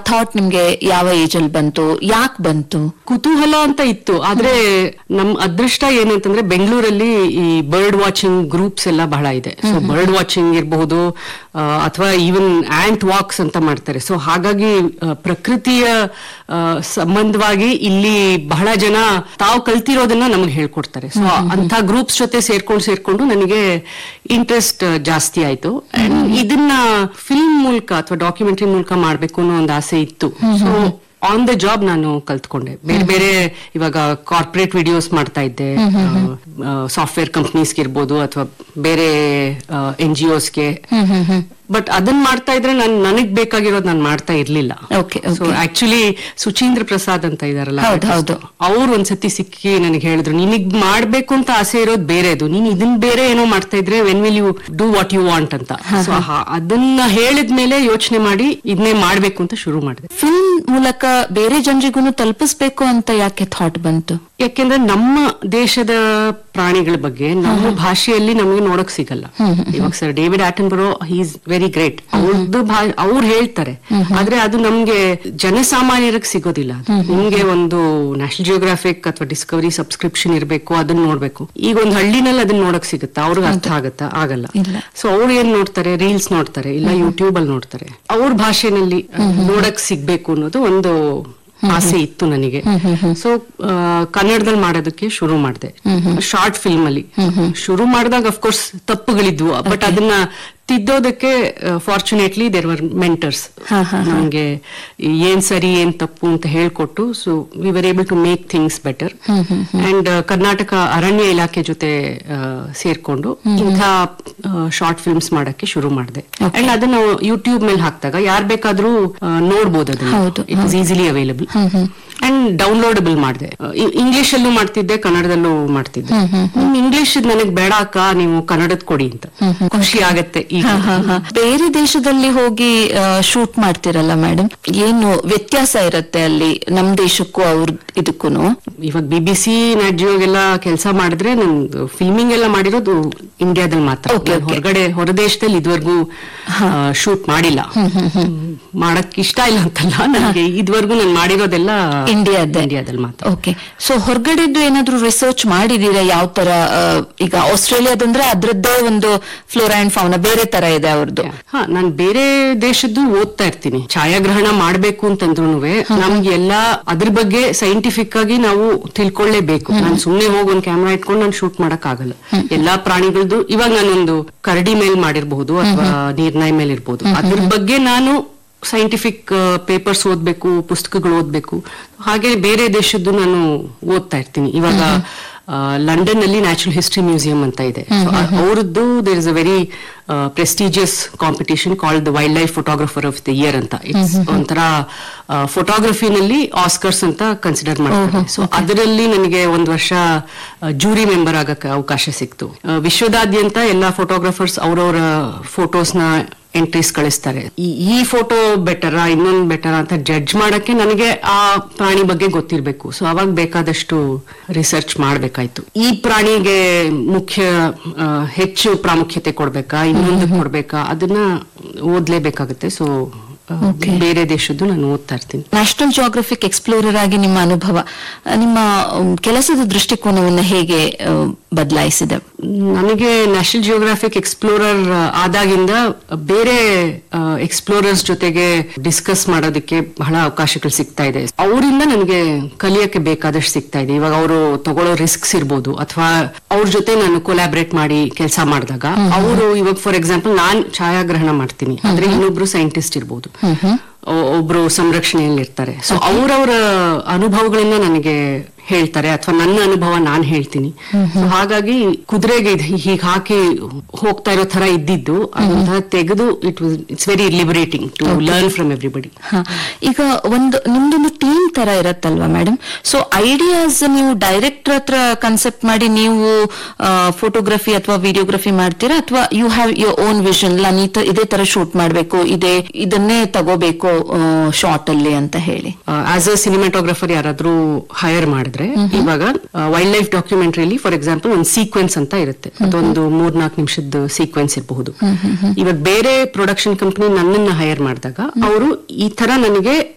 Thought ನಿಮ್ಗೆ ಯಾವ age ಅಲ್ಲಿ ಬಂತು ಯಾಕೆ ಬಂತು ಕುತೂಹಲ ಅಂತ ಇತ್ತು ಆದ್ರೆ ನಮ್ ಅದೃಷ್ಟ ಏನಂತಂದ್ರೆ ಬೆಂಗಳೂರಲ್ಲಿ ಈ ಬರ್ಡ್ ವಾಚಿಂಗ್ ಗ್ರೂಪ್ಸ್ ಎಲ್ಲ ಬಹಳ ಇದೆ ಸೊ ಬರ್ಡ್ ವಾಚಿಂಗ್ ಇರಬಹುದು ಅಥವಾ ಈವನ್ ಆಂಟ್ ವಾಕ್ಸ್ ಅಂತ ಮಾಡ್ತಾರೆ ಸೊ ಹಾಗಾಗಿ ಆ, ಪ್ರಕೃತಿಯ ಆ, ಸಂಬಂಧವಾಗಿ ಇಲ್ಲಿ ಬಹಳ ಜನ ತಾವು ಕಲ್ತಿರೋದನ್ನ ನಮ್ಗೆ ಹೇಳ್ಕೊಡ್ತಾರೆ ಸೊ ಅಂತ ಗ್ರೂಪ್ಸ್ ಜೊತೆ ಸೇರ್ಕೊಂಡು ಸೇರ್ಕೊಂಡು ನನಗೆ ಇಂಟ್ರೆಸ್ಟ್ ಜಾಸ್ತಿ ಆಯ್ತು And ಇದನ್ನ ಫಿಲ್ಮ್ ಮೂಲಕ ಅಥವಾ ಡಾಕ್ಯುಮೆಂಟರಿ ಮೂಲಕ ಮಾಡ್ಬೇಕು ಅನ್ನೋ ಒಂದು ಆಸೆ ಇತ್ತು ಸೊ ಆನ್ ದ ಜಾಬ್ ನಾನು ಕಲ್ತ್ಕೊಂಡೆ ಬೇರೆ ಬೇರೆ ಇವಾಗ ಕಾರ್ಪೊರೇಟ್ ವಿಡಿಯೋಸ್ ಮಾಡ್ತಾ ಇದ್ದೆ ಸಾಫ್ಟ್ವೇರ್ ಕಂಪ್ನೀಸ್ಗೆ ಇರ್ಬೋದು ಅಥವಾ ಬೇರೆ ಎನ್ ಜಿ ಒಸ್ಗೆ ಬಟ್ ಅದನ್ನ ಮಾಡ್ತಾ ಇದ್ರೆ ನಾನು ನನಗ್ ಬೇಕಾಗಿರೋದು ನಾನು ಮಾಡ್ತಾ ಇರ್ಲಿಲ್ಲ Okay, so actually Suchindra Prasad ಅಂತ ಇದಾರಲ್ಲ ಹೌದು, ಹೌದು. ಅವ್ರು ಒಂದ್ಸತಿ ಸಿಕ್ಕಿ ನನಗೆ ಹೇಳಿದ್ರು ನಿನಗ್ ಮಾಡ್ಬೇಕು ಅಂತ ಆಸೆ ಇರೋದು ಬೇರೆದು ನೀನ್ ಇದನ್ ಬೇರೆ ಏನೋ ಮಾಡ್ತಾ ಇದ್ರೆ when will you do what you want ಅಂತ ಸೊ ಅದನ್ನ ಹೇಳಿದ್ಮೇಲೆ ಯೋಚನೆ ಮಾಡಿ ಇದನ್ನೇ ಮಾಡ್ಬೇಕು ಅಂತ ಶುರು ಮಾಡಿದೆ ಫಿಲ್ಮ್ ಮೂಲಕ ಬೇರೆ ಜನರಿಗೂ ತಲುಪಿಸ್ಬೇಕು ಅಂತ ಯಾಕೆ ಥಾಟ್ ಬಂತು ಯಾಕೆಂದ್ರೆ ನಮ್ಮ ದೇಶದ ಪ್ರಾಣಿಗಳ ಬಗ್ಗೆ ನಮ್ಮ ಭಾಷೆಯಲ್ಲಿ ನಮಗೆ ನೋಡಕ್ ಸಿಗಲ್ಲ ಇವಾಗ sir David Attenborough is very great ಅವ್ರದ್ದು ಅವ್ರು ಹೇಳ್ತಾರೆ ಆದ್ರೆ ಅದು ನಮ್ಗೆ ಜನಸಾಮಾನ್ಯರಿಗೆ ಸಿಗೋದಿಲ್ಲ ಅದು. ನಿಮ್ಗೆ ಒಂದು ನ್ಯಾಷನಲ್ ಜಿಯೋಗ್ರಾಫಿಕ್ ಅಥವಾ ಡಿಸ್ಕವರಿ ಸಬ್ಸ್ಕ್ರಿಪ್ಷನ್ ಇರಬೇಕು ಅದನ್ನ ನೋಡ್ಬೇಕು ಈಗ ಒಂದು ಹಳ್ಳಿನಲ್ಲಿ ಅದನ್ನ ನೋಡಕ್ ಸಿಗುತ್ತಾ ಅವ್ರಿಗೆ ಅರ್ಥ ಆಗತ್ತಾ ಆಗಲ್ಲ ಇಲ್ಲ. ಸೊ ಅವ್ರು ಏನ್ ನೋಡ್ತಾರೆ ರೀಲ್ಸ್ ನೋಡ್ತಾರೆ ಇಲ್ಲ ಯೂಟ್ಯೂಬ್ ಅಲ್ಲಿ ನೋಡ್ತಾರೆ ಅವ್ರ ಭಾಷೆನಲ್ಲಿ ನೋಡಕ್ ಸಿಗ್ಬೇಕು ಅನ್ನೋದು ಒಂದು ಆಸೆ ಇತ್ತು ನನಗೆ ಸೊ ಕನ್ನಡದಲ್ಲಿ ಮಾಡೋದಕ್ಕೆ ಶುರು ಮಾಡಿದೆ ಶಾರ್ಟ್ ಫಿಲ್ಮ್ ಅಲ್ಲಿ ಶುರು ಮಾಡಿದಾಗ ಅಫ್ಕೋರ್ಸ್ ತಪ್ಪುಗಳಿದ್ವು ಬಟ್ ಅದನ್ನ ತಿದ್ದೋದಕ್ಕೆ ಫಾರ್ಚುನೇಟ್ಲಿ ದೇರ್ ವರ್ ಮೆಂಟರ್ಸ್ ಹಾ, ಹಾ, ನಮ್ಗೆ ಏನ್ ಸರಿ ಏನ್ ತಪ್ಪು ಅಂತ ಹೇಳ್ಕೊಟ್ಟು so we were able to make things better and Karnataka ಅರಣ್ಯ ಇಲಾಖೆ ಜೊತೆ ಆ, ಸೇರ್ಕೊಂಡು ಇಂಥ ಶಾರ್ಟ್ ಫಿಲ್ಮ್ಸ್ ಮಾಡಕ್ಕೆ ಶುರು ಮಾಡಿದೆ ಅಂಡ್ ಅದನ್ನ ಯೂಟ್ಯೂಬ್ ಮೇಲೆ ಹಾಕಿದಾಗ ಯಾರ್ ಬೇಕಾದ್ರೂ ಆ, ನೋಡ್ಬೋದು ಅದನ್ನ ಹೌದು, it is easily available and downloadable ಮಾಡಿದೆ ಇಂಗ್ಲಿಷ್ ಅಲ್ಲೂ ಮಾಡ್ತಿದ್ದೆ ಕನ್ನಡದಲ್ಲೂ ಮಾಡ್ತಿದ್ದೆ ನಿಮ್ ಇಂಗ್ಲಿಷ್ ನನಗ್ ಬೇಡ ಅಕ್ಕ ನೀವು ಕನ್ನಡದ ಕೊಡಿ ಅಂತ ಖುಷಿ ಆಗತ್ತೆ ಈಗ ಹ, ಹ, ಹ. ಬೇರೆ ದೇಶದಲ್ಲಿ ಹೋಗಿ ಶೂಟ್ ಮಾಡ್ತಿರಲ್ಲ ಮೇಡಮ್ ಏನು ವ್ಯತ್ಯಾಸ ಇರುತ್ತೆ ಅಲ್ಲಿ ನಮ್ ದೇಶಕ್ಕೂ ಅವ್ರ ಇದಕ್ಕೂನು ಇವಾಗ ಬಿ ಬಿ ಸಿ ಜಿಯೋಗೆಲ್ಲ ಕೆಲಸ ಮಾಡಿದ್ರೆ ನಂದು ಫಿಲ್ಮಿಂಗ್ ಎಲ್ಲ ಮಾಡಿರೋದು ಇಂಡಿಯಾದಲ್ಲಿ ಮಾತ್ರ Okay, ನಾನ್ okay. ಹೊರಗಡೆ ಹೊರದೇಶದಲ್ಲಿ ಇದುವರೆಗೂ ಶೂಟ್ ಮಾಡಿಲ್ಲ ಮಾಡಕ್ ಇಷ್ಟ ಇಲ್ಲ ಅಂತಲ್ಲ ನನಗೆ ಇದುವರೆಗೂ ನಾನು ಮಾಡಿರೋದೆಲ್ಲ ಇಂಡಿಯಾದ್ದೇ. ಇಂಡಿಯಾದಲ್ಲಿ ಮಾತ್ರ ಓಕೆ ಸೊ ಹೊರಗಡೆದ್ದು ಏನಾದ್ರೂ ರಿಸರ್ಚ್ ಮಾಡಿದೀರಾ ಯಾವ ತರ ಆ, ಈಗ ಆಸ್ಟ್ರೇಲಿಯಾದಂದ್ರೆ ಅದ್ರದ್ದೇ ಒಂದು ಫ್ಲೋರಾ ಅಂಡ್ ಫೌನ ಬೇರೆ ತರ ಇದೆ ಅವ್ರದ್ದು ಹಾ ನಾನ್ ಬೇರೆ ದೇಶದ್ದು ಓದ್ತಾ ಇರ್ತೀನಿ ಛಾಯಾಗ್ರಹಣ ಮಾಡ್ಬೇಕು ಅಂತಂದ್ರು ನಮ್ಗೆ ಎಲ್ಲಾ ಅದ್ರ ಬಗ್ಗೆ ಸೈಂಟಿಫಿಕ್ ಆಗಿ ನಾವು ತಿಳ್ಕೊಳ್ಳೇಬೇಕು ನಾನು ಸುಮ್ನೆ ಹೋಗಿ ಒಂದ್ ಕ್ಯಾಮ್ರಾ ಇಟ್ಕೊಂಡು ನಾನು ಶೂಟ್ ಮಾಡಕ್ ಆಗಲ್ಲ ಎಲ್ಲಾ ಪ್ರಾಣಿಗಳದ್ದು ಇವಾಗ ನಾನೊಂದು ಕರಡಿ ಮೇಲ್ ಮಾಡಿರ್ಬಹುದು ಅಥವಾ ನೀರ್ನಾಯಿ ಮೇಲೆ ಇರ್ಬೋದು ಅದ್ರ ಬಗ್ಗೆ ನಾನು ಸೈಂಟಿಫಿಕ್ ಪೇಪರ್ಸ್ ಓದ್ಬೇಕು ಪುಸ್ತಕಗಳು ಓದ್ಬೇಕು ಹಾಗೆ ಬೇರೆ ದೇಶದ್ದು ನಾನು ಓದ್ತಾ ಇರ್ತೀನಿ ಇವಾಗ ಲಂಡನ್ ನಲ್ಲಿ ನ್ಯಾಚುರಲ್ ಹಿಸ್ಟ್ರಿ ಮ್ಯೂಸಿಯಂ ಅಂತ ಇದೆ ಅವರದ್ದು there is a very prestigious competition called the wild life photographer of the year ಅಂತ ಇಟ್ಸ್ ಒಂಥರ ಫೋಟೋಗ್ರಫಿನಲ್ಲಿ ಆಸ್ಕರ್ಸ್ ಅಂತ ಕನ್ಸಿಡರ್ ಮಾಡ್ತಾರೆ ಸೊ ಅದರಲ್ಲಿ ನನಗೆ ಒಂದು ವರ್ಷ ಜೂರಿ ಮೆಂಬರ್ ಆಗಕ್ಕೆ ಅವಕಾಶ ಸಿಕ್ತು ಆ, ವಿಶ್ವದಾದ್ಯಂತ ಎಲ್ಲಾ ಫೋಟೋಗ್ರಫರ್ಸ್ ಅವರವರ ಫೋಟೋಸ್ನ ಎಂಟ್ರೀಸ್ ಕಳಿಸ್ತಾರೆ ಈ ಈ ಫೋಟೋ ಬೆಟರಾ ಇನ್ನೊಂದು ಬೆಟರಾ ಅಂತ ಜಡ್ಜ್ ಮಾಡಕ್ಕೆ ನನಗೆ ಆ ಪ್ರಾಣಿ ಬಗ್ಗೆ ಗೊತ್ತಿರಬೇಕು ಸೊ ಅವಾಗ ಬೇಕಾದಷ್ಟು ರಿಸರ್ಚ್ ಮಾಡ್ಬೇಕಾಯ್ತು ಈ ಪ್ರಾಣಿಗೆ ಮುಖ್ಯ ಆ, ಹೆಚ್ಚು ಪ್ರಾಮುಖ್ಯತೆ ಕೊಡ್ಬೇಕಾ ಇನ್ನೊಂದು ಕೊಡ್ಬೇಕಾ ಅದನ್ನ ಓದ್ಲೇಬೇಕಾಗುತ್ತೆ ಸೊ ಬೇರೆ ದೇಶದ್ದು ನಾನು ಓದ್ತಾ ಇರ್ತೀನಿ ನ್ಯಾಷನಲ್ ಜಿಯೋಗ್ರಫಿಕ್ ಎಕ್ಸ್ಪ್ಲೋರರ್ ಆಗಿ ನಿಮ್ಮ ಅನುಭವ ಆ, ನಿಮ್ಮ ಉಮ್, ಕೆಲಸದ ದೃಷ್ಟಿಕೋನವನ್ನು ಹೇಗೆ ಬದಲಾಯಿಸಿದೆ ನನಗೆ ನ್ಯಾಷನಲ್ ಜಿಯೋಗ್ರಾಫಿಕ್ ಎಕ್ಸ್ಪ್ಲೋರರ್ ಆದಾಗಿಂದ ಬೇರೆ ಎಕ್ಸ್ಪ್ಲೋರರ್ಸ್ ಜೊತೆಗೆ ಡಿಸ್ಕಸ್ ಮಾಡೋದಕ್ಕೆ ಬಹಳ ಅವಕಾಶಗಳು ಸಿಗ್ತಾ ಇದೆ ಅವರಿಂದ ನನಗೆ ಕಲಿಯಕ್ಕೆ ಬೇಕಾದಷ್ಟು ಸಿಗ್ತಾ ಇದೆ ಇವಾಗ ಅವರು ತಗೊಳ್ಳೋ ರಿಸ್ಕ್ಸ್ ಇರ್ಬೋದು ಅಥವಾ ಅವ್ರ ಜೊತೆ ನಾನು ಕೊಲಾಬ್ರೇಟ್ ಮಾಡಿ ಕೆಲಸ ಮಾಡಿದಾಗ ಅವರು ಇವಾಗ ಫಾರ್ ಎಕ್ಸಾಂಪಲ್ ನಾನ್ ಛಾಯಾಗ್ರಹಣ ಮಾಡ್ತೀನಿ ಆದ್ರೆ ಇನ್ನೊಬ್ರು ಸೈಂಟಿಸ್ಟ್ ಇರ್ಬೋದು ಒ- ಒಬ್ರು ಸಂರಕ್ಷಣೆಯಲ್ಲಿ ಇರ್ತಾರೆ ಸೊ ಅವರವರ ಅನುಭವಗಳನ್ನ ನನಗೆ ಹೇಳ್ತಾರೆ ಅಥವಾ ನನ್ನ ಅನುಭವ ನಾನ್ ಹೇಳ್ತೀನಿ So ಹಾಗಾಗಿ ಕುದುರೆಗೆ ಹೀಗೆ ಹಾಕಿ ಹೋಗ್ತಾ ಇರೋ ತರ ಇದ್ದಿದ್ದು ಅದನ್ನ ತೆಗೆದು it was it's very liberating to learn from everybody ಹ. ಈಗ ಒಂದು ನಿಮ್ದೊಂದು ಟೀಮ್ ತರ ಇರತ್ತಲ್ವಾ ಮೇಡಮ್ ಸೊ ಐಡಿಯಾಸ್ ನೀವು ಡೈರೆಕ್ಟರ್ ಹತ್ರ ಕನ್ಸೆಪ್ಟ್ ಮಾಡಿ ನೀವು ಫೋಟೋಗ್ರಫಿ ಅಥವಾ ವಿಡಿಯೋಗ್ರಫಿ ಮಾಡ್ತೀರಾ ಅಥವಾ you have your own vision ನಾನು ಈ ತ- ಇದೇ ತರ ಶೂಟ್ ಮಾಡ್ಬೇಕು ಇದೇ ಇದನ್ನೇ ತಗೋಬೇಕು ಶಾರ್ಟ್ ಅಲ್ಲಿ ಅಂತ ಹೇಳಿ ಆಸ್ ಅ ಸಿನಿಮಾಟೋಗ್ರಫರ್ ಯಾರಾದ್ರೂ ಹೈರ್ ಮಾಡಿದ್ರೆ ಇವಾಗ ವೈಲ್ಡ್ ಲೈಫ್ ಡಾಕ್ಯುಮೆಂಟ್ರಿಲಿ ಫಾರ್ ಎಕ್ಸಾಂಪಲ್ ಒಂದು ಸೀಕ್ವೆನ್ಸ್ ಅಂತ ಇರುತ್ತೆ ಅದೊಂದು ಮೂರ್ನಾಲ್ಕು ನಿಮಿಷದ ಸೀಕ್ವೆನ್ಸ್ ಇರಬಹುದು ಇವಾಗ ಬೇರೆ ಪ್ರೊಡಕ್ಷನ್ ಕಂಪನಿ ನನ್ನನ್ನ ಹೈರ್ ಮಾಡಿದಾಗ ಅವರು ಈ ತರ ನನಗೆ